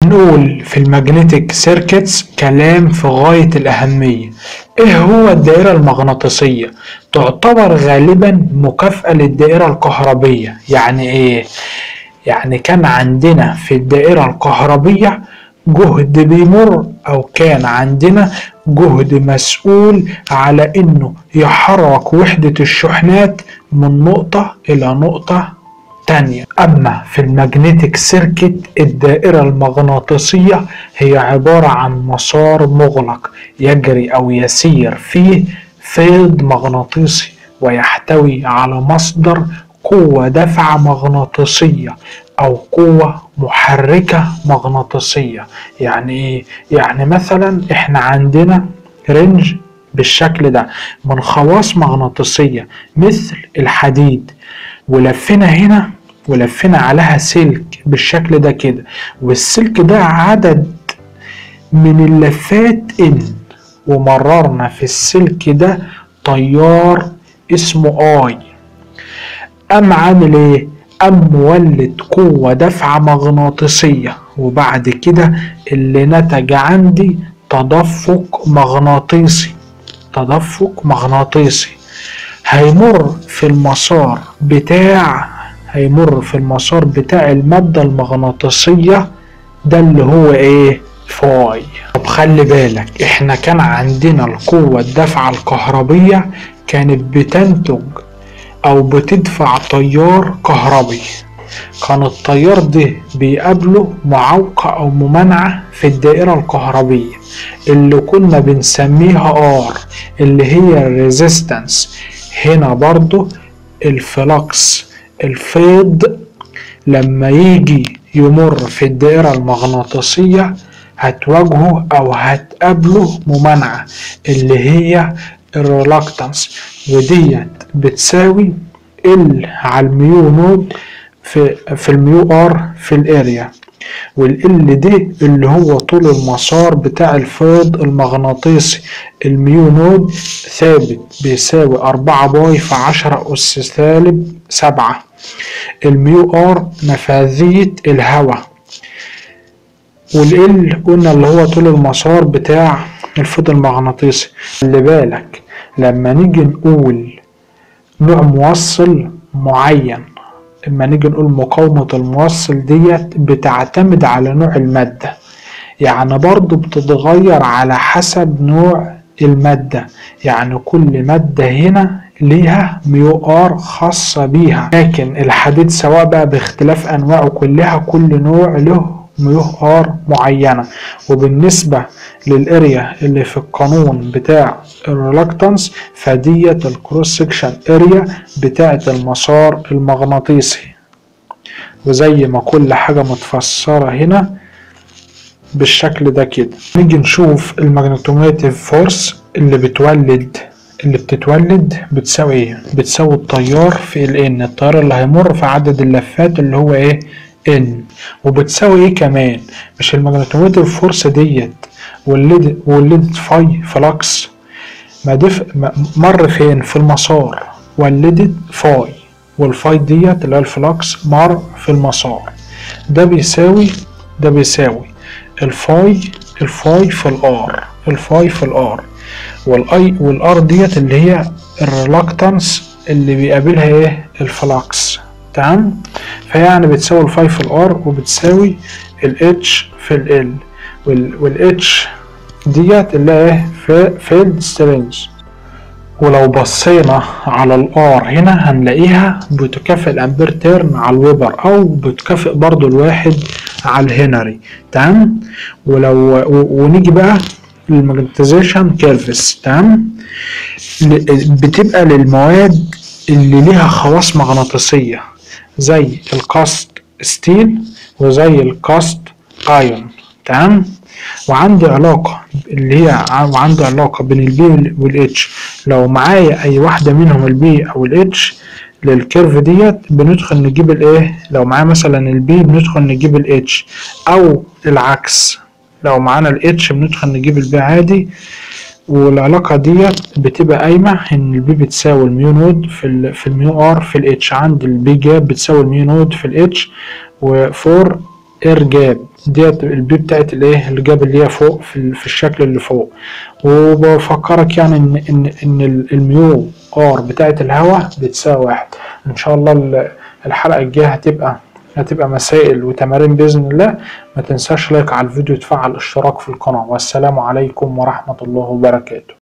نقول في المagnetic سيركتس كلام في غاية الأهمية إيه هو الدائرة المغناطيسية؟ تعتبر غالبا مكافأة للدائرة الكهربية يعني إيه؟ يعني كان عندنا في الدائرة الكهربية جهد بيمر أو كان عندنا جهد مسؤول على إنه يحرك وحدة الشحنات من نقطة إلى نقطة تانية أما في المagnetic سيركت الدائرة المغناطيسية هي عبارة عن مسار مغلق يجري أو يسير فيه فيض مغناطيسي ويحتوي على مصدر قوة دفع مغناطيسية أو قوة محركة مغناطيسية يعني إيه؟ يعني مثلا إحنا عندنا رنج بالشكل ده من خواص مغناطيسية مثل الحديد ولفينا هنا ولفينا عليها سلك بالشكل ده كده والسلك ده عدد من اللفات ان ومررنا في السلك ده تيار اسمه اي قام عامل ايه قام مولد قوة دفعة مغناطيسية وبعد كده اللي نتج عندي تدفق مغناطيسي تدفق مغناطيسي هيمر في المسار بتاع هيمر في المسار بتاع المادة المغناطيسية ده اللي هو ايه فاي طب خلي بالك احنا كان عندنا القوة الدفعة الكهربية كانت بتنتج او بتدفع تيار كهربي كان التيار ده بيقابله معوقة او ممانعة في الدائرة الكهربية اللي كنا بنسميها ار اللي هي الريزيستنس هنا برضو الفلكس الفيض لما يجي يمر في الدائرة المغناطيسية هتواجهه أو هتقابله ممانعة اللي هي الريلاكتنس وديت بتساوي ال على الميو نود في في الميو ار في الاريا والال دي اللي هو طول المسار بتاع الفيض المغناطيسي الميو نود ثابت بيساوي أربعة باي في عشرة أس سالب سبعة الميو ار نفاذية الهواء والال قلنا اللي هو طول المسار بتاع الفيض المغناطيسي خلي بالك لما نيجي نقول نوع موصل معين اما نيجي نقول مقاومة الموصل ديت بتعتمد على نوع المادة يعني برضو بتتغير على حسب نوع المادة يعني كل مادة هنا ليها ميو ار خاصة بيها لكن الحديد سواء بقى باختلاف انواعه كلها كل نوع له ميو ار معينة وبالنسبة للاريا اللي في القانون بتاع الريلاكتنس فديت الكروس سكشن اريا بتاعة المسار المغناطيسي وزي ما كل حاجة متفسرة هنا بالشكل ده كده نيجي نشوف الماجنتوميتيف فورس اللي بتولد اللي بتتولد بتساوي ايه بتساوي التيار في ال n التيار اللي هيمر في عدد اللفات اللي هو ايه n وبتساوي ايه كمان مش الماجنتوميتيف فورس ديت ولدت ولدت فاي فلكس ما دف مر فين في المسار ولدت فاي والفاي ديت اللي هي الفلكس مر في المسار ده بيساوي ده بيساوي الفاي الفاي في الار الفاي في الار والاي والار ديت اللي هي الريلاكتنس اللي بيقابلها ايه الفلكس تمام فيعني بتساوي الفاي في الار وبتساوي الاتش في ال والاتش ديت اللي هي ايه فيلد سترينج ولو بصينا على الار هنا هنلاقيها بتكافئ الامبير تيرن على الويبر او بتكافئ برضو الواحد على الهنري تمام ولو ونيجي بقى للماجنتيزيشن كيرفس تمام بتبقى للمواد اللي ليها خواص مغناطيسية زي الكاست ستيل وزي الكاست ايون تمام وعندي علاقة اللي هي وعنده علاقة بين البي والاتش لو معايا اي واحدة منهم البي او الاتش للكيرف ديت بندخل نجيب الايه لو معايا مثلا البي بندخل نجيب الاتش او العكس لو معانا الاتش بندخل نجيب البي عادي والعلاقة ديت بتبقى قايمة ان البي بتساوي الميو نود في ال في الميو ار في الاتش عند البي جاب بتساوي الميو نود في الاتش وفور اير جاب ديت البي بتاعت الايه اللي جاب اللي هي فوق في, ال- في الشكل اللي فوق وبفكرك يعني ان ان ان ال- الميو ار بتاعت الهواء بتساوي واحد ان شاء الله ال- الحلقه الجايه هتبقى هتبقى مسائل وتمارين باذن الله ما تنساش لايك على الفيديو تفعل اشتراك في القناه والسلام عليكم ورحمه الله وبركاته